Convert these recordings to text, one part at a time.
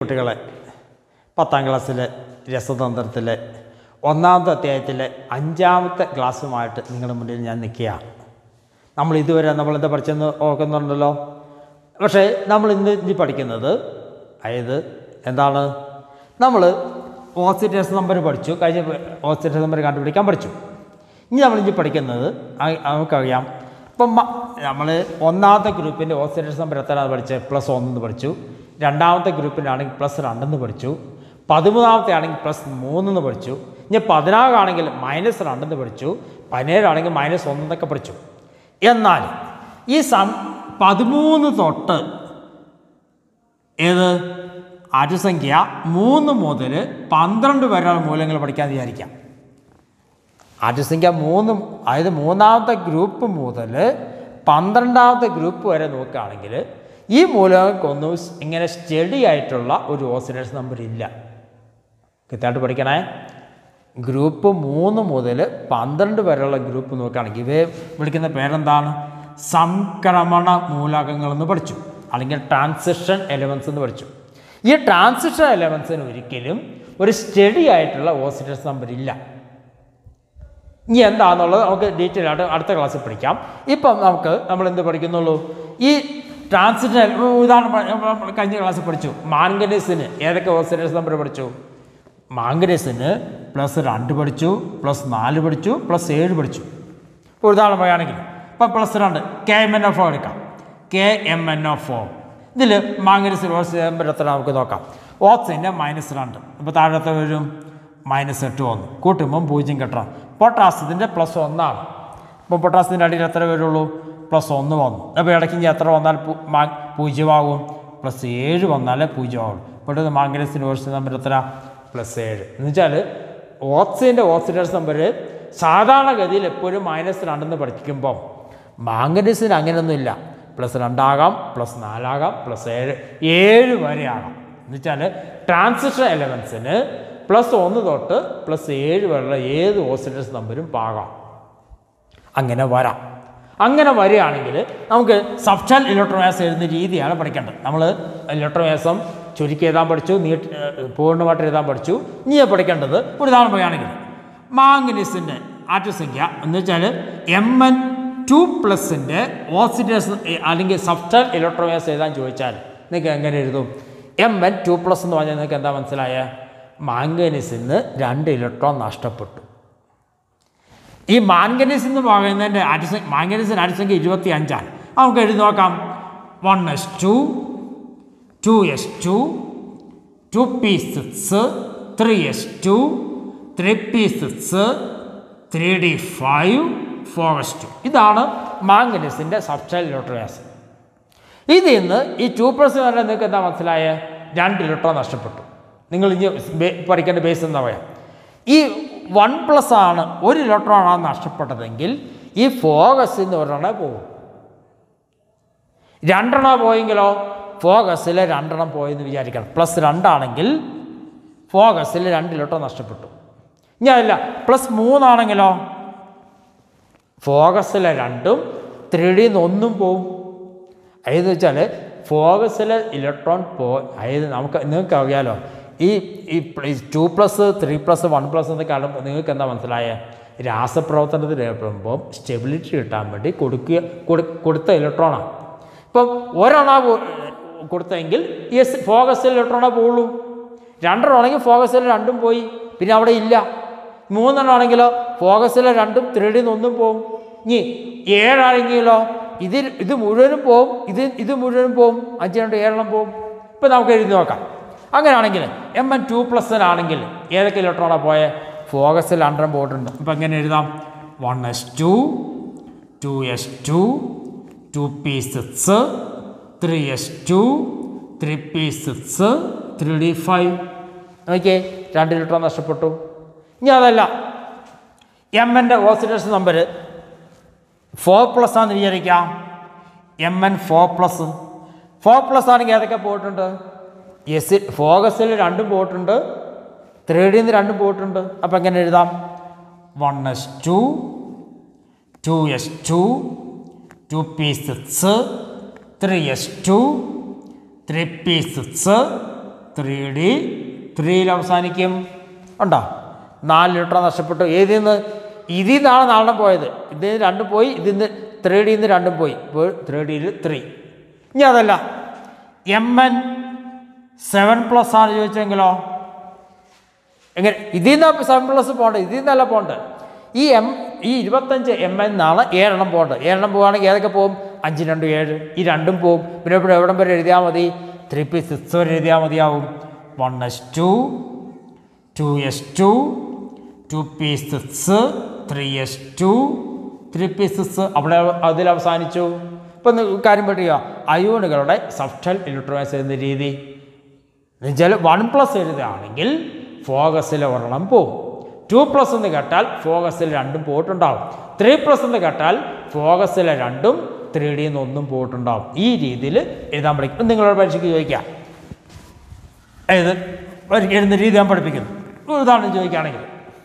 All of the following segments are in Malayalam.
കുട്ടികളെ പത്താം ക്ലാസ്സിലെ രസതന്ത്രത്തിലെ ഒന്നാമത്തെ അധ്യായത്തിലെ അഞ്ചാമത്തെ ക്ലാസ്സുമായിട്ട് നിങ്ങളുടെ മുന്നിൽ ഞാൻ നിൽക്കുകയാണ് നമ്മൾ ഇതുവരെ നമ്മൾ എന്താ പഠിച്ചെന്ന് ഓർക്കുന്നുണ്ടല്ലോ പക്ഷേ നമ്മൾ ഇന്ന് ഇനി പഠിക്കുന്നത് അതായത് എന്താണ് നമ്മൾ ഓക്സിഡേഷൻ നമ്പർ പഠിച്ചു കഴിഞ്ഞ ഓക്സിഡേഷൻ നമ്പർ കണ്ടുപിടിക്കാൻ പഠിച്ചു ഇനി നമ്മൾ ഇനി പഠിക്കുന്നത് ആ- നമുക്കറിയാം ഇപ്പം നമ്മൾ ഒന്നാമത്തെ ഗ്രൂപ്പിൻ്റെ ഓക്സിഡേഷൻ നമ്പർ എത്രയാണ് പഠിച്ചത് പ്ലസ് ഒന്നെന്ന് പഠിച്ചു രണ്ടാമത്തെ ഗ്രൂപ്പിൻ്റെ ആണെങ്കിൽ പ്ലസ് രണ്ടെന്ന് പഠിച്ചു പതിമൂന്നാമത്തെ ആണെങ്കിൽ പ്ലസ് മൂന്നെന്ന് പഠിച്ചു ഇനി പതിനാറാണെങ്കിൽ മൈനസ് രണ്ടെന്ന് പഠിച്ചു പതിനേഴാണെങ്കിൽ മൈനസ് ഒന്നെന്നൊക്കെ പഠിച്ചു എന്നാൽ ഈ സം പതിമൂന്ന് തൊട്ട് ഏത് അരുസംഖ്യ മൂന്ന് മുതൽ പന്ത്രണ്ട് വരെയുള്ള മൂല്യങ്ങൾ പഠിക്കാൻ വിചാരിക്കാം അരുസംഖ്യ മൂന്ന് അതായത് മൂന്നാമത്തെ ഗ്രൂപ്പ് മുതൽ പന്ത്രണ്ടാമത്തെ ഗ്രൂപ്പ് വരെ നോക്കുകയാണെങ്കിൽ ഈ മൂലകങ്ങൾക്കൊന്നും സ് ഇങ്ങനെ സ്റ്റഡി ആയിട്ടുള്ള ഒരു ഓസിലേഷൻ നമ്പർ ഇല്ല കൃത്യമായിട്ട് പഠിക്കണേ ഗ്രൂപ്പ് മൂന്ന് മുതൽ പന്ത്രണ്ട് വരെയുള്ള ഗ്രൂപ്പ് നോക്കുകയാണെങ്കിൽ ഇവയെ വിളിക്കുന്ന പേരെന്താണ് സംക്രമണ മൂലകങ്ങളെന്ന് പഠിച്ചു അല്ലെങ്കിൽ ട്രാൻസിഷൻ എലമെൻസ് എന്ന് പഠിച്ചു ഈ ട്രാൻസിഷൻ എലമെൻസിന് ഒരിക്കലും ഒരു സ്റ്റഡി ആയിട്ടുള്ള ഓസിലേഷൻ നമ്പർ ഇല്ല ഇനി എന്താണെന്നുള്ളത് നമുക്ക് ഡീറ്റെയിൽ ആയിട്ട് അടുത്ത ക്ലാസ്സിൽ പഠിക്കാം ഇപ്പം നമുക്ക് നമ്മൾ എന്ത് പഠിക്കുന്നുള്ളൂ ഈ ട്രാൻസിഷൻ ഉദാഹരണം പ- നമ്മൾ കഴിഞ്ഞ ക്ലാസ്സിൽ പഠിച്ചു മാംഗനീസിന് ഏതൊക്കെ ഓക്സിഡേഷൻ നമ്പർ പഠിച്ചു മാംഗനീസിന് പ്ലസ് രണ്ട് പഠിച്ചു പ്ലസ് നാല് പഠിച്ചു പ്ലസ് ഏഴ് പഠിച്ചു ഇപ്പോൾ ഉദാഹരണം പറയുകയാണെങ്കിൽ ഇപ്പം പ്ലസ് രണ്ട് കെ എം എൻ എഫ് എടുക്കാം K M N O four ഇതിൽ മാംഗനീസിന് ഓക്സിജൻ നമ്പർ എത്ര നമുക്ക് നോക്കാം ഓക്സിജൻ്റെ മൈനസ് രണ്ട് ഇപ്പോൾ താഴത്തെ വരും മൈനസ് എട്ട് ഒന്ന് കൂട്ടുമ്പം പൂജ്യം കെട്ടണം പൊട്ടാസ്യത്തിൻ്റെ പ്ലസ് ഒന്നാണ് ഇപ്പോൾ പൊട്ടാസ്യത്തിൻ്റെ അടിയിൽ എത്ര വരുള്ളൂ പ്ലസ് ഒന്ന് വന്നു അപ്പോൾ ഇടയ്ക്ക് ഇനി എത്ര വന്നാൽ പു- മാ- പൂജ്യമാകും പ്ലസ് ഏഴ് വന്നാലേ പൂജ്യമാകുള്ളൂ ഇപ്പോഴത്തെ മാംഗനീസിൻ്റെ ഓക്സിജൻ നമ്പർ എത്ര പ്ലസ് ഏഴ് എന്ന് വെച്ചാൽ ഓക്സിജൻ്റെ ഓക്സിഡേഷൻ നമ്പർ സാധാരണഗതിയിൽ എപ്പോഴും മൈനസ് രണ്ടെന്ന് പഠിക്കുമ്പോൾ മാംഗനീസിന് അങ്ങനെയൊന്നുമില്ല പ്ലസ് രണ്ടാകാം പ്ലസ് നാലാകാം പ്ലസ് ഏഴ് ഏഴ് വരെ ആകാം എന്ന് വെച്ചാൽ ട്രാൻസിഷൻ എലമെൻസിന് പ്ലസ് ഒന്ന് തൊട്ട് പ്ലസ് ഏഴ് വരെയുള്ള ഏത് ഓക്സിഡേഷൻ നമ്പരും പാകാം അങ്ങനെ വരാം അങ്ങനെ വരികയാണെങ്കിൽ നമുക്ക് സബ്സ്റ്റൽ ഇലക്ട്രോമാസം എഴുതുന്ന രീതിയാണ് പഠിക്കേണ്ടത് നമ്മൾ ഇലക്ട്രോമാസം ചുരുക്കി എഴുതാൻ പഠിച്ചു നീട്ട് ഏഹ് പൂർണ്ണമായിട്ട് എഴുതാൻ പഠിച്ചു ഇനി പഠിക്കേണ്ടത് ഒരു ഉദാഹരണം പറയുകയാണെങ്കിൽ മാംഗനീസിൻ്റെ ആറ്റസംഖ്യ എന്ന് വെച്ചാൽ എം എൻ ടു പ്ലസിൻ്റെ ഓക്സിഡേഷൻ അല്ലെങ്കിൽ സബ്സ്റ്റൽ ഇലക്ട്രോമാസം എഴുതാൻ ചോദിച്ചാൽ നിങ്ങൾക്ക് എങ്ങനെ എഴുതും എം എൻ ടു പ്ലസ് എന്ന് പറഞ്ഞാൽ നിങ്ങൾക്ക് എന്താ മനസ്സിലായ മാംഗനീസിന് രണ്ട് ഇലക്ട്രോൺ നഷ്ടപ്പെട്ടു ഈ മാംഗനീസ് എന്ന് പറയുന്നതിൻ്റെ അടിസ മാംഗനീസിൻ്റെ അടിസംഖ്യ ഇരുപത്തി അഞ്ചാണ് നമുക്ക് എഴുതി നോക്കാം one s two two s two two p six three s two three p six three d five four s two ഇതാണ് മാംഗനീസിൻ്റെ സബ്സ്റ്റൈൽ ഇലക്ട്രോയാസ് ഇതിൽ നിന്ന് ഈ ടു പ്ലസ് വരെ നിങ്ങൾക്ക് എന്താ മനസ്സിലായ രണ്ട് ഇലക്ട്രോൺ നഷ്ടപ്പെട്ടു നിങ്ങൾ ഇനി ബേ- പഠിക്കേണ്ട ബേസ് എന്താ പറയാം ഈ വൺ പ്ലസ് ആണ് ഒരു ഇലക്ട്രോൺ ആണ് നഷ്ടപ്പെട്ടതെങ്കിൽ ഈ ഫോകസിൽ നിന്ന് ഒരെണ്ണം പോകും രണ്ടെണ്ണം പോയെങ്കിലോ ഫോകസിൽ രണ്ടെണ്ണം പോയെന്ന് വിചാരിക്കണം പ്ലസ് രണ്ടാണെങ്കിൽ ഫോകസിൽ രണ്ട് ഇലക്ട്രോൺ നഷ്ടപ്പെട്ടു ഇനി അതല്ല പ്ലസ് മൂന്നാണെങ്കിലോ ഫോകസിലെ രണ്ടും ത്രീ ഡിന്ന് ഒന്നും പോവും അതെന്ന് വെച്ചാൽ ഫോകസിലെ ഇലക്ട്രോൺ പോ അതായത് നമുക്ക് നിങ്ങൾക്ക് അറിയാലോ ഈ ഈ two plus three plus one plus എന്നൊക്കെ കാണുമ്പോൾ നിങ്ങൾക്ക് എന്താ മനസ്സിലായ രാസപ്രവർത്തനത്തിൽ ഏർപ്പെടുമ്പോൾ സ്റ്റെബിലിറ്റി കിട്ടാൻ വേണ്ടി കൊടുക്കുക കൊടു- കൊടുത്ത ഇലക്ട്രോണാണ് ഇപ്പം ഒരെണ്ണ കൊടുത്തെങ്കിൽ ഈ ഫോകസിൽ ഇലക്ട്രോണേ പോവുള്ളൂ രണ്ടെണ്ണം ആണെങ്കിൽ ഫോകസിൽ രണ്ടും പോയി പിന്നെ അവിടെ ഇല്ല മൂന്നെണ്ണം ആണെങ്കിലോ ഫോകസിലെ രണ്ടും ത്രീഡിൽ നിന്ന് ഒന്നും പോവും ഇനി ഏഴാണെങ്കിലോ ഇതിൽ ഇത് മുഴുവനും പോവും ഇത് ഇത് മുഴുവനും പോവും അഞ്ച് രണ്ട് ഏഴെണ്ണം പോവും ഇപ്പം നമുക്ക് എഴുതി നോക്കാം അങ്ങനെയാണെങ്കിൽ എം എൻ ടു പ്ലസിലാണെങ്കിൽ ഏതൊക്കെ ഇലക്ട്രോണാണ് പോയെ ഫോകസിൽ രണ്ടെണ്ണം പോയിട്ടുണ്ട് ഇപ്പം എങ്ങനെ എഴുതാം one s two two s two two p six three s two three p six three d five okay രണ്ട് ഇലക്ട്രോൺ നഷ്ടപ്പെട്ടു ഇനി അതല്ല എം എൻ്റെ ഓക്സിഡേഷൻ നമ്പർ ഫോർ പ്ലസ് ആണെന്ന് വിചാരിക്കാം M N four plus four plus ആണെങ്കിൽ ഏതൊക്കെ പോയിട്ടുണ്ട് എസ് ഫോകസിൽ രണ്ടും പോയിട്ടുണ്ട് ത്രീ ഡിയിൽ നിന്ന് രണ്ടും പോയിട്ടുണ്ട് അപ്പോൾ എങ്ങനെ എഴുതാം one s two two s two two p six three s two three p six three d ത്രീയിൽ അവസാനിക്കും ഉണ്ടോ നാല് ഇലക്ട്രോൺ നഷ്ടപ്പെട്ടു ഏതിൽ നിന്ന് ഇതിൽ നിന്നാണ് നാലെണ്ണം പോയത് ഇതിൽ നിന്ന് രണ്ടും പോയി ഇതിൽ നിന്ന് ത്രീ ഡിയിൽ നിന്ന് രണ്ടും പോയി ഇപ്പോൾ ത്രീ ഡിയിൽ ത്രീ ഇനി അതല്ല എം എൻ സെവൻ പ്ലസ് ആണ് ചോദിച്ചെങ്കിലോ എങ്ങനെ ഇതിൽ നിന്ന് സെവൻ പ്ലസ് പോകേണ്ടത് ഇതിൽ നിന്നല്ല പോകേണ്ടത് ഈ എം ഈ ഇരുപത്തഞ്ച് എം എന്നാണ് ഏഴെണ്ണം പോകേണ്ടത് ഏഴെണ്ണം പോവുകയാണെങ്കിൽ ഏതൊക്കെ പോകും അഞ്ച് രണ്ട് ഏഴ് ഈ രണ്ടും പോവും പിന്നെ ഇവിടെ എവിടം വരെ എഴുതിയാൽ മതി ത്രീ പി സിക്സ് വരെ എഴുതിയാൽ മതിയാവും one s two two s two two p six three s two three p six അവിടെ അതിൽ അവസാനിച്ചു ഇപ്പം കാര്യം പഠിക്കുക അയോണുകളുടെ സബ്സ്റ്റൽ ഇലക്ട്രോണൈസ് എന്ന രീതി എന്നുവെച്ചാൽ വൺ പ്ലസ് എഴുതുകയാണെങ്കിൽ ഫോക്കസിൽ ഒരെണ്ണം പോവും ടു പ്ലസ് എന്ന് കേട്ടാൽ ഫോക്കസിൽ രണ്ടും പോയിട്ടുണ്ടാവും ത്രീ പ്ലസ് എന്ന് കേട്ടാൽ ഫോക്കസിലെ രണ്ടും ത്രീ ഡിയിൽ നിന്ന് ഒന്നും പോയിട്ടുണ്ടാവും ഈ രീതിയിൽ എഴുതാൻ പഠിക്കും നിങ്ങളോട് പരീക്ഷയ്ക്ക് ചോദിക്കാം ഏത് ഒരു എഴുതുന്ന രീതി ഞാൻ പഠിപ്പിക്കുന്നു ഒരു ഉദാഹരണം ചോദിക്കുകയാണെങ്കിൽ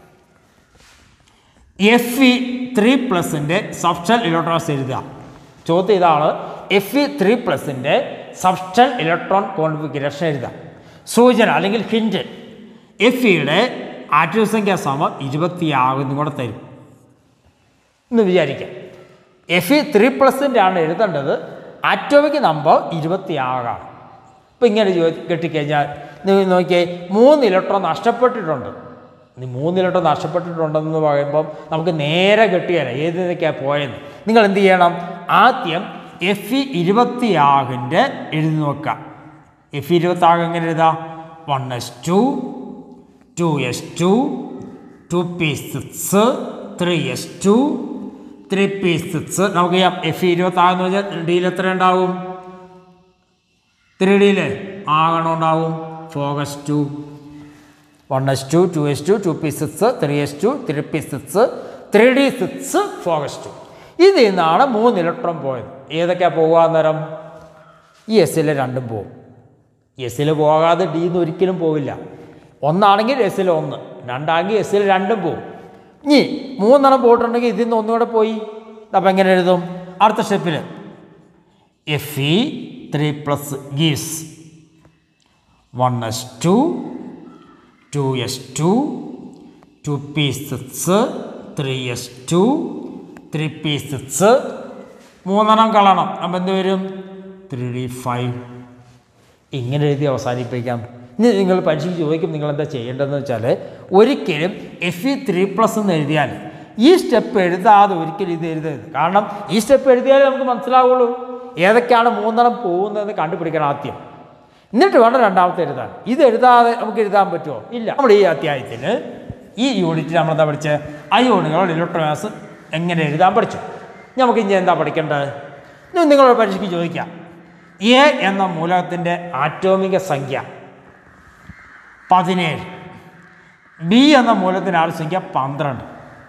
എഫ് ഇ ത്രീ പ്ലസിൻ്റെ സബ്സ്റ്റൽ ഇലക്ട്രോൺസ് എഴുതുക ചോദ്യം ഇതാണ് എഫ് ഇ ത്രീ പ്ലസിൻ്റെ സബ്സ്റ്റൽ ഇലക്ട്രോൺ കോൺഫിഗറേഷൻ എഴുതുക സൂചന അല്ലെങ്കിൽ ഹിൻറ്റ് എഫ് ഇയുടെ ആറ്റോം സംഖ്യ സമം ഇരുപത്തിയാകുന്നും കൂടെ തരും എന്ന് വിചാരിക്കാം എഫ് ഇ ത്രീ പ്ലസിൻ്റെ ആണ് എഴുതേണ്ടത് ആറ്റോമിക് നമ്പർ ഇരുപത്തിയാറാണ് ഇപ്പം ഇങ്ങനെ ചോദി കെട്ടിക്കഴിഞ്ഞാൽ നിങ്ങൾ നോക്കിയേ മൂന്ന് ഇലക്ട്രോൺ നഷ്ടപ്പെട്ടിട്ടുണ്ട് നീ മൂന്ന് ഇലക്ട്രോൺ നഷ്ടപ്പെട്ടിട്ടുണ്ടെന്ന് പറയുമ്പം നമുക്ക് നേരെ കെട്ടിയാലേ ഏതിനൊക്കെയാണ് പോയത് നിങ്ങൾ എന്ത് ചെയ്യണം ആദ്യം എഫ് ഇ ഇരുപത്തിയാറിൻ്റെ എഴുതി നോക്കുക എഫ് ഇ ഇരുപത്താറ് എങ്ങനെ എഴുതാം one s two two s two two p six three s two three p six നമുക്ക് ചെയ്യാം എഫ് ഇ ഇരുപത്താറ് എന്ന് പറഞ്ഞാൽ ഡിയിൽ എത്ര ഉണ്ടാവും ത്രീ ഡിയിൽ ആകണം ഉണ്ടാവും four s two one s two two s two two p six three s two three p six three d six four s two ഇതിൽ നിന്നാണ് മൂന്ന് ഇലക്ട്രോൺ പോയത് ഏതൊക്കെയാണ് പോകുക അന്നേരം ഈ എസ്സിൽ രണ്ടും പോകും എസ്സിൽ പോകാതെ ഡിന്ന് ഒരിക്കലും പോവില്ല ഒന്നാണെങ്കിൽ എസ്സിൽ ഒന്ന് രണ്ടാണെങ്കിൽ എസ്സിൽ രണ്ടും പോകും ഇനി മൂന്നെണ്ണം പോയിട്ടുണ്ടെങ്കിൽ ഇതിൽ നിന്ന് ഒന്നുകൂടെ പോയി അപ്പം എങ്ങനെ എഴുതും അടുത്ത സ്റ്റെപ്പിൽ എഫ് ഇ ത്രീ പ്ലസ് ഗീസ് one s two two s two two p six three s two three p six മൂന്നെണ്ണം കളയണം അപ്പം എന്ത് വരും ത്രീ ഡി ഫൈവ് ഇങ്ങനെ എഴുതി അവസാനിപ്പിക്കാം ഇനി നിങ്ങൾ പരീക്ഷയ്ക്ക് ചോദിക്കും നിങ്ങൾ എന്താ ചെയ്യേണ്ടതെന്ന് വെച്ചാൽ ഒരിക്കലും എഫ് ഇ ത്രീ പ്ലസ് എന്ന് എഴുതിയാൽ ഈ സ്റ്റെപ്പ് എഴുതാതെ ഒരിക്കലും ഇത് എഴുതരുത് കാരണം ഈ സ്റ്റെപ്പ് എഴുതിയാലേ നമുക്ക് മനസ്സിലാവുള്ളൂ ഏതൊക്കെയാണ് മൂന്നെണ്ണം പോകുന്നതെന്ന് കണ്ടുപിടിക്കണം ആദ്യം എന്നിട്ട് വേണം രണ്ടാമത്തെ എഴുതാൻ ഇത് എഴുതാതെ നമുക്ക് എഴുതാൻ പറ്റുമോ ഇല്ല നമ്മൾ ഈ അധ്യായത്തിന് ഈ യൂണിറ്റിൽ നമ്മൾ എന്താ പഠിച്ചത് അയോണുകൾ ഇലക്ട്രോമാസ് എങ്ങനെ എഴുതാൻ പഠിച്ചു നമുക്ക് ഇനി എന്താ പഠിക്കേണ്ടത് ഇനി നിങ്ങളോട് പരീക്ഷയ്ക്ക് ചോദിക്കാം എ എന്ന മൂലകത്തിൻ്റെ ആറ്റോമിക സംഖ്യ പതിനേഴ് ബി എന്ന മൂലത്തിൻ്റെ ആൾ സംഖ്യ പന്ത്രണ്ട്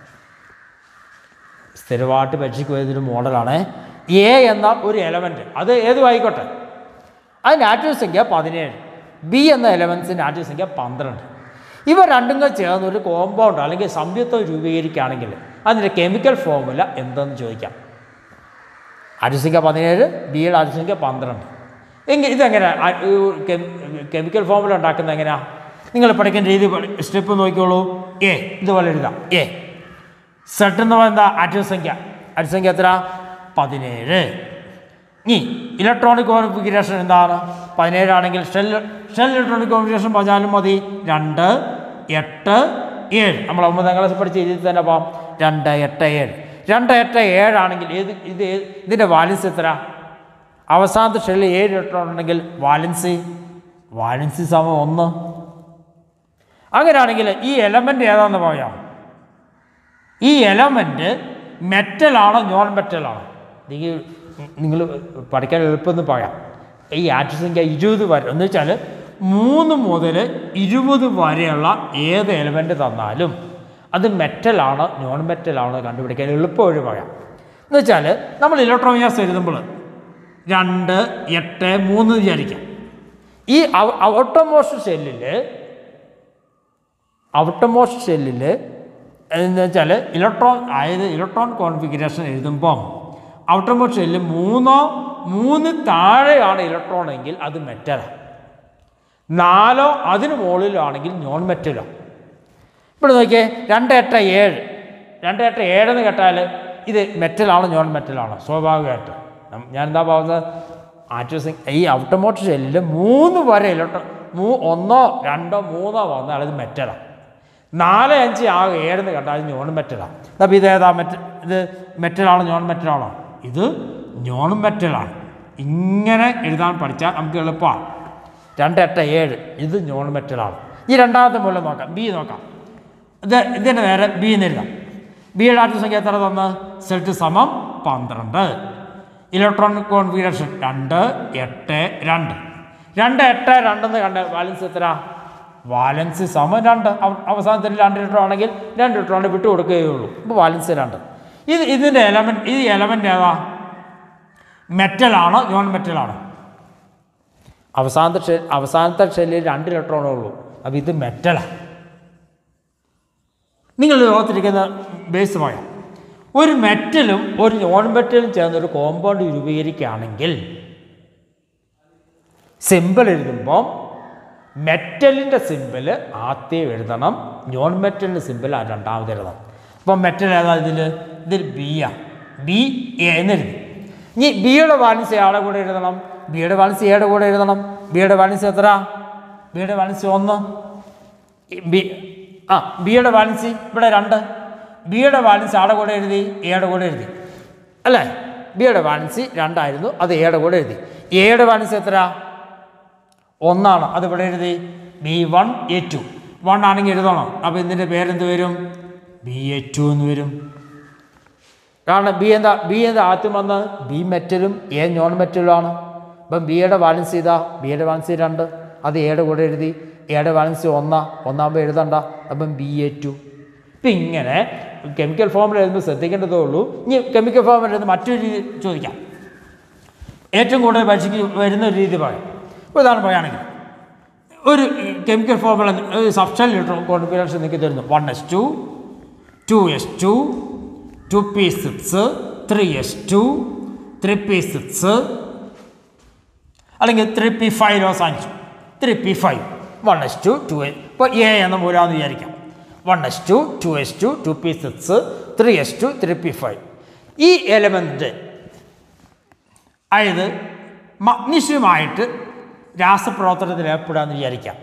സ്ഥിരമായിട്ട് പരീക്ഷയ്ക്ക് വരുന്നൊരു മോഡലാണ് എ എന്ന ഒരു എലമെൻറ്റ് അത് ഏതും ആയിക്കോട്ടെ അതിൻ്റെ ആറ്റോം സംഖ്യ പതിനേഴ് ബി എന്ന എലമെൻസിൻ്റെ ആറ്റോം സംഖ്യ പന്ത്രണ്ട് ഇവ രണ്ടും കൂടെ ചേർന്ന് ഒരു കോമ്പൗണ്ട് അല്ലെങ്കിൽ സംയുക്തം രൂപീകരിക്കുകയാണെങ്കിൽ അതിൻ്റെ കെമിക്കൽ ഫോർമുല എന്തെന്ന് ചോദിക്കാം ആറ്റോം സംഖ്യ പതിനേഴ് ബിയുടെ ആറ്റോം സംഖ്യ പന്ത്രണ്ട് എങ്കിൽ ഇതെങ്ങനെ കെമിക്കൽ ഫോർമുല ഉണ്ടാക്കുന്നത് എങ്ങനെയാണ് നിങ്ങൾ പഠിക്കുന്ന രീതി സ്റ്റെപ്പ് നോക്കിക്കോളൂ എ ഇതുപോലെ എഴുതാം എ സെറ്റ് എന്ന് പറയുന്നത് എന്താ ആറ്റോം സംഖ്യ ആറ്റോം സംഖ്യ എത്ര പതിനേഴ് ഇനി ഇലക്ട്രോണിക് കോൺഫിഗറേഷൻ എന്താണ് പതിനേഴാണെങ്കിൽ ഷെൽ ഷെൽ ഇലക്ട്രോണിക് കോൺഫിഗറേഷൻ പറഞ്ഞാലും മതി രണ്ട് എട്ട് ഏഴ് നമ്മൾ ഒമ്പതാം ക്ലാസ് പഠിച്ച രീതിയിൽ തന്നെ പോകാം രണ്ട് എട്ട് ഏഴ് രണ്ട് എട്ട് ഏഴാണെങ്കിൽ ഏത് ഇത് ഏത് ഇതിൻ്റെ വാലൻസ് എത്ര അവസാനത്തെ ഷെല്ലിൽ ഏഴ് ഇലക്ട്രോൺ ഉണ്ടെങ്കിൽ വാലൻസി വാലൻസി സമം ഒന്ന് അങ്ങനെയാണെങ്കിൽ ഈ എലമെൻ്റ് ഏതാണെന്ന് പറയാം ഈ എലമെൻറ്റ് മെറ്റലാണോ നോൺ മെറ്റലാണോ നിങ്ങൾ നിങ്ങൾ പഠിക്കാൻ എളുപ്പമെന്ന് പറയാം ഈ ആറ്റം സംഖ്യ ഇരുപത് വരെ എന്ന് വെച്ചാൽ മൂന്ന് മുതൽ ഇരുപത് വരെയുള്ള ഏത് എലമെൻറ്റ് തന്നാലും അത് മെറ്റലാണോ നോൺ മെറ്റലാണോ കണ്ടുപിടിക്കാൻ എളുപ്പം വഴി പറയാം എന്ന് വെച്ചാൽ നമ്മൾ ഇലക്ട്രോമിയാസ് എഴുതുമ്പോൾ രണ്ട് എട്ട് മൂന്ന് വിചാരിക്കാം ഈ ഔട്ടമോസ്റ്റ് ഷെല്ലിൽ ഔട്ടമോസ്റ്റ് ഷെല്ലിൽ എന്ന് വെച്ചാൽ ഇലക്ട്രോൺ അതായത് ഇലക്ട്രോൺ കോൺഫിഗറേഷൻ എഴുതുമ്പം ഔട്ടർമോസ്റ്റ് ഷെല്ലിൽ മൂന്നോ മൂന്ന് താഴെയാണ് ഇലക്ട്രോൺ എങ്കിൽ അത് മെറ്റലാണ് നാലോ അതിന് മുകളിലോ ആണെങ്കിൽ നോൺ മെറ്റലോ ഇവിടെ നോക്കിയേ രണ്ട് എട്ട് ഏഴ് രണ്ട് എട്ട് ഏഴെന്ന് കേട്ടാൽ ഇത് മെറ്റലാണോ നോൺ മെറ്റലാണോ സ്വാഭാവികമായിട്ട് നം- ഞാൻ എന്താ പറയുന്നത് ആറ്റോസിങ് ഈ ഔട്ടോമോട്ടീവ് ഷെല്ലിൽ മൂന്ന് വരെ ഇലക്ട്രോ മൂ ഒന്നോ രണ്ടോ മൂന്നോ വന്നാൽ ഇത് മെറ്റലാണ് നാല് അഞ്ച് ആകെ ഏഴെന്ന് കണ്ടാൽ ഇത് നോൺ മെറ്റലാണ് അപ്പോൾ ഇത് ഏതാ മെറ്റ ഇത് മെറ്റലാണോ നോൺ മെറ്റലാണോ ഇത് നോൺ മെറ്റലാണ് ഇങ്ങനെ എഴുതാൻ പഠിച്ചാൽ നമുക്ക് എളുപ്പമാണ് രണ്ട് എട്ട് ഏഴ് ഇത് നോൺ മെറ്റലാണ് ഈ രണ്ടാമത്തെ മൂലം നോക്കാം ബി നോക്കാം ഇത് ഇതിൻ്റെ നേരെ ബി എന്ന് എഴുതാം ബിയുടെ ആറ്റം സംഖ്യ എത്ര തന്ന് സെറ്റ് സമം പന്ത്രണ്ട് ഇലക്ട്രോണിക് കോൺഫിഗറേഷൻ രണ്ട് എട്ട് രണ്ട് രണ്ട് എട്ട് രണ്ടെന്ന് കണ്ട ബാലൻസ് എത്ര വാലൻസ് സമം രണ്ട് അവ- അവസാനത്തിൽ രണ്ട് ലിറ്റർ ആണെങ്കിൽ രണ്ട് ലിറ്റർ ആണ് വിട്ടു കൊടുക്കുകയുള്ളൂ ഇപ്പോൾ വാലൻസ് രണ്ട് ഇത് ഇതിൻ്റെ എലമെൻറ്റ് ഈ എലമെൻ്റ് ഏതാ മെറ്റലാണോ നോൺ മെറ്റലാണോ അവസാനത്തെ ഷെ അവസാനത്തെ ഷെല്ലിൽ രണ്ട് ഇലക്ട്രോണേ ഉള്ളൂ അപ്പോൾ ഇത് മെറ്റലാണ് നിങ്ങൾ ഓർത്തിരിക്കുന്ന ബേസ് പോയ ഒരു മെറ്റലും ഒരു നോൺ മെറ്റലും ചേർന്ന് ഒരു കോമ്പൗണ്ട് രൂപീകരിക്കുകയാണെങ്കിൽ സിമ്പിൾ എഴുതുമ്പോൾ മെറ്റലിൻ്റെ സിമ്പിൾ ആദ്യം എഴുതണം നോൺ മെറ്റലിൻ്റെ സിമ്പിൾ ആ രണ്ടാമത് എഴുതണം അപ്പം മെറ്റൽ ഏതാ ഇതിൽ ഇതിൽ ബി ആ ബി എ എന്നെഴുതി ഇനി ബിയുടെ ബാലൻസ് ആടെ കൂടെ എഴുതണം ബിയുടെ ബാലൻസ് എയുടെ കൂടെ എഴുതണം ബിയുടെ ബാലൻസ് എത്ര ബിയുടെ ബാലൻസ് ഒന്ന് ഈ ബി ആ ബിയുടെ ബാലൻസ് ഇവിടെ രണ്ട് ബിയുടെ ബാലൻസ് ആടെ കൂടെ എഴുതി എയുടെ കൂടെ എഴുതി അല്ലേ ബിയുടെ ബാലൻസ് രണ്ടായിരുന്നു അത് എയുടെ കൂടെ എഴുതി എയുടെ ബാലൻസ് എത്ര ഒന്നാണ് അത് ഇവിടെ എഴുതി B one A two one ആണെങ്കിൽ എഴുതണം അപ്പോൾ ഇതിൻ്റെ പേരെന്ത് വരും ബി എ ടു എന്ന് വരും കാരണം ബി എന്താ ബി എന്താ ആദ്യം വന്ന് ബി മെറ്റലും എ നോൺ മെറ്റലും ആണ് അപ്പം ബിയുടെ ബാലൻസ് ചെയ്താ ബിയുടെ ബാലൻസ് രണ്ട് അത് എയുടെ കൂടെ എഴുതി എയുടെ ബാലൻസ് ഒന്നാ ഒന്നാകുമ്പോൾ എഴുതണ്ട അപ്പം ബി എ ടു ഇപ്പം ഇങ്ങനെ കെമിക്കൽ ഫോമിൽ എഴുതുമ്പോൾ ശ്രദ്ധിക്കേണ്ടതേ ഉള്ളൂ ഇനി കെമിക്കൽ ഫോമിൽ എഴുതുന്ന മറ്റൊരു രീതി ചോദിക്കാം ഏറ്റവും കൂടുതൽ പരീക്ഷയ്ക്ക് വരുന്ന ഒരു രീതി പറയാം ഇപ്പോൾ ഉദാഹരണം പറയുകയാണെങ്കിൽ ഒരു കെമിക്കൽ ഫോമുല ഒരു സബ്സ്റ്റൽ ലിറ്റർ കോൺഫിഗറേഷൻ നിങ്ങൾക്ക് തരുന്നു one s two two s two two p six three s two three p six അല്ലെങ്കിൽ ത്രീ പി ഫൈവ് ലോസ് അഞ്ച് three p five one s two two A ഇപ്പോൾ എ എന്ന മൂലമെന്ന് വിചാരിക്കാം one s two two s two two p six three s two three p five ഈ എലമെൻറ്റ് അതായത് മഗ്നീഷ്യമായിട്ട് രാസപ്രവർത്തനത്തിൽ ഏർപ്പെടാമെന്ന് വിചാരിക്കാം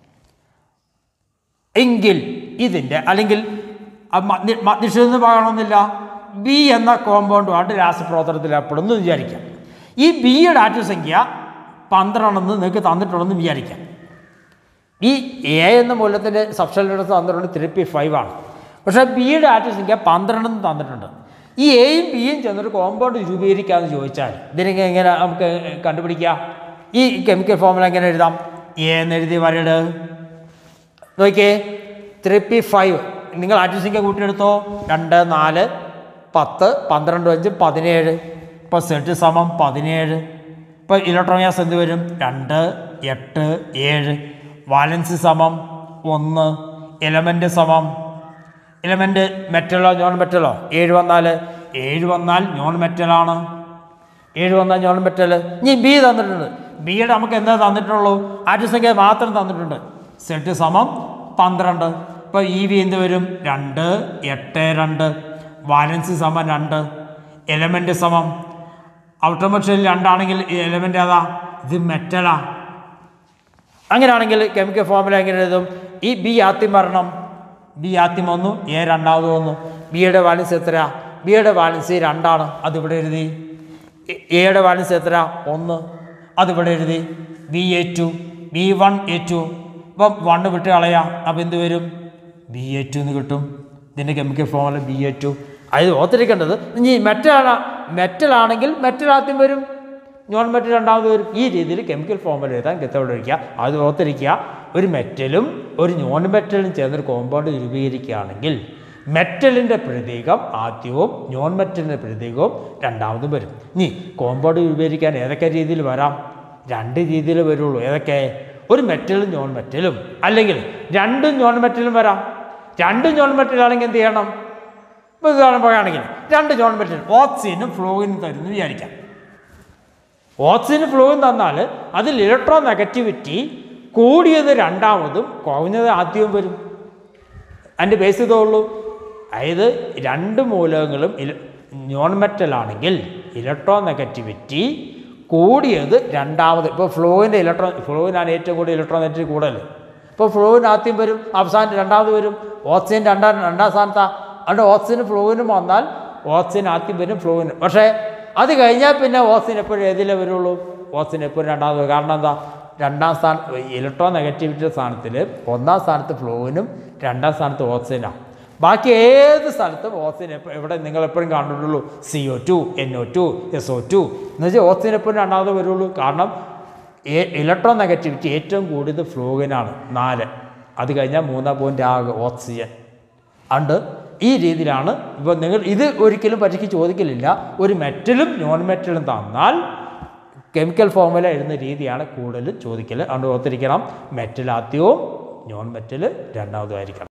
എങ്കിൽ ഇതിൻ്റെ അല്ലെങ്കിൽ മഗ്നീഷ്യം എന്ന് പറയണമെന്നില്ല ബി എന്ന കോമ്പൗണ്ടുമായിട്ട് രാസപ്രവർത്തനത്തിൽ ഏർപ്പെടുന്നു എന്ന് വിചാരിക്കാം ഈ ബിയുടെ ആറ്റം സംഖ്യ പന്ത്രണ്ടെന്ന് നിങ്ങൾക്ക് തന്നിട്ടുണ്ടെന്ന് വിചാരിക്കാം ഈ എ എന്ന മൂലത്തിൻ്റെ സബ്സ്റ്റൻസ് തന്നിട്ടുണ്ട് ത്രീ ഫൈവ് ആണ് പക്ഷേ ബിയുടെ ആറ്റം സംഖ്യ പന്ത്രണ്ടെന്ന് തന്നിട്ടുണ്ട് ഈ എയും ബിയും ചെന്നൊരു കോമ്പൗണ്ട് രൂപീകരിക്കാമെന്ന് ചോദിച്ചാൽ ഇതിനൊക്കെ എങ്ങനെ നമുക്ക് കണ്ടുപിടിക്കാം ഈ കെമിക്കൽ ഫോമുല എങ്ങനെ എഴുതാം എ എന്ന് എഴുതി വരട് നോക്കിയേ ത്രീ പി ഫൈവ് നിങ്ങൾ ആറ്റം സംഖ്യ കൂട്ടിയെടുത്തോ രണ്ട് നാല് പത്ത് പന്ത്രണ്ട് അഞ്ച് പതിനേഴ് ഇപ്പോൾ സെറ്റ് സമം പതിനേഴ് ഇപ്പോൾ ഇലക്ട്രോണിയാസ് എന്ത് വരും രണ്ട് എട്ട് ഏഴ് വാലൻസ് സമം ഒന്ന് എലമെൻ്റ് സമം എലമെൻ്റ് മെറ്റലോ നോൺ മെറ്റലോ ഏഴ് വന്നാൽ ഏഴ് വന്നാൽ നോൺ മെറ്റലാണ് ഏഴ് വന്നാൽ നോൺ മെറ്റൽ ഇനി ബി തന്നിട്ടുണ്ട് ബിയുടെ നമുക്ക് എന്താ തന്നിട്ടുള്ളൂ ആറ്റം സംഖ്യ മാത്രം തന്നിട്ടുണ്ട് സെറ്റ് സമം പന്ത്രണ്ട് ഇപ്പോൾ ഇ വി എന്ത് വരും രണ്ട് എട്ട് രണ്ട് വാലൻസ് സമം രണ്ട് എലമെൻ്റ് സമം ഔട്ടോമേഷൻ രണ്ടാണെങ്കിൽ എലമെൻ്റ് ഏതാ ഇത് മെറ്റലാ അങ്ങനെയാണെങ്കിൽ കെമിക്കൽ ഫോമുല എങ്ങനെ എഴുതും ഈ ബി ആദ്യം വരണം ബി ആദ്യം വന്നു എ രണ്ടാമത് വന്നു ബിയുടെ ബാലൻസ് എത്രയാ ബിയുടെ ബാലൻസ് രണ്ടാണ് അതിവിടെ എഴുതി എ- എയുടെ ബാലൻസ് എത്ര ഒന്ന് അതിവിടെ എഴുതി B A two B one A two ഇപ്പം വണ്ണ് വിട്ട് കളയാം അപ്പം എന്ത് വരും ബി എ ടു എന്ന് കിട്ടും ഇതിൻ്റെ chemical formula B A two അത് ഓർത്തിരിക്കേണ്ടത് ഇനി മെറ്റലാണ് മെറ്റലാണെങ്കിൽ മെറ്റൽ ആദ്യം വരും നോൺ മെറ്റൽ രണ്ടാമത് വരും ഈ രീതിയിൽ കെമിക്കൽ ഫോമിൽ എഴുതാൻ കത്തോടിരിക്കുക അത് ഓർത്തിരിക്കുക ഒരു മെറ്റലും ഒരു നോൺ മെറ്റലും ചേർന്നൊരു കോമ്പൗണ്ട് രൂപീകരിക്കുകയാണെങ്കിൽ മെറ്റലിൻ്റെ പ്രതീകം ആദ്യവും നോൺ മെറ്റലിൻ്റെ പ്രതീകവും രണ്ടാമതും വരും ഇനി കോമ്പൗണ്ട് രൂപീകരിക്കാൻ ഏതൊക്കെ രീതിയിൽ വരാം രണ്ട് രീതിയിൽ വരുള്ളൂ ഏതൊക്കെ ഒരു മെറ്റലും നോൺ മെറ്റലും അല്ലെങ്കിൽ രണ്ടും നോൺ മെറ്റലും വരാം രണ്ടും നോൺ മെറ്റലാണെങ്കിൽ എന്ത് ചെയ്യണം ഇപ്പോൾ ഉദാഹരണം പറയുകയാണെങ്കിൽ രണ്ട് നോൺ മെറ്റൽ ഓക്സിജനും ഫ്ലോയിനും തരുന്നു വിചാരിക്കാം ഓക്സിജൻ ഫ്ലൂയും തന്നാൽ അതിൽ ഇലക്ട്രോൺ നെഗറ്റിവിറ്റി കൂടിയത് രണ്ടാമതും കുറഞ്ഞത് ആദ്യവും വരും അതിൻ്റെ ബേസ് ഇതേ ഉള്ളൂ അതായത് രണ്ട് മൂലകങ്ങളും ഇല നോൺ മെറ്റൽ ആണെങ്കിൽ ഇലക്ട്രോൺ നെഗറ്റിവിറ്റി കൂടിയത് രണ്ടാമത് ഇപ്പോൾ ഫ്ലോവിൻ്റെ ഇലക്ട്രോൺ ഫ്ലോവിനാണ് ഏറ്റവും കൂടുതൽ ഇലക്ട്രോൺ നെഗറ്റിവിറ്റി കൂടുതൽ ഇപ്പോൾ ഫ്ലോവിന് ആദ്യം വരും അവസാനം രണ്ടാമത് വരും ഓക്സിജൻ രണ്ടാം രണ്ടാം സ്ഥാനത്താണ് അതുകൊണ്ട് ഓക്സിജനും ഫ്ലോവിനും വന്നാൽ ഓക്സിജൻ ആദ്യം വരും ഫ്ലോവിന് പക്ഷേ അത് കഴിഞ്ഞാൽ പിന്നെ ഓക്സിജൻ എപ്പോഴും ഏതിലേ വരുള്ളൂ ഓക്സിജൻ എപ്പോഴും രണ്ടാമത് വരും. കാരണം എന്താ രണ്ടാം സ്ഥാന ഇലക്ട്രോൺ നെഗറ്റിവിറ്റി സ്ഥാനത്തിൽ ഒന്നാം സ്ഥാനത്ത് ഫ്ലോവിനും രണ്ടാം സ്ഥാനത്ത് ഓക്സിജനാണ് ബാക്കി ഏത് സ്ഥലത്തും ഓക്സിജൻ എപ്പോൾ എവിടെ നിങ്ങൾ എപ്പോഴും കണ്ടിട്ടുള്ളൂ C O two N O two S O two എന്ന് വെച്ചാൽ ഓക്സിജൻ എപ്പോഴും രണ്ടാമത് വരുള്ളൂ കാരണം ഇലക്ട്രോൺ നെഗറ്റിവിറ്റി ഏറ്റവും കൂടിയത് ഫ്ലോഗിനാണ് നാല് അത് കഴിഞ്ഞാൽ മൂന്നാം പോയിൻ്റ് ആകെ ഓക്സിജൻ ഉണ്ട് ഈ രീതിയിലാണ് ഇപ്പോൾ നിങ്ങൾ ഇത് ഒരിക്കലും പരീക്ഷയ്ക്ക് ചോദിക്കലില്ല ഒരു മെറ്റലും നോൺ മെറ്റലും തന്നാൽ കെമിക്കൽ ഫോർമുല എഴുതുന്ന രീതിയാണ് കൂടുതൽ ചോദിക്കൽ അതുകൊണ്ട് ഓർത്തിരിക്കണം മെറ്റൽ ആദ്യവും നോൺ മെറ്റൽ രണ്ടാമതും ആയിരിക്കണം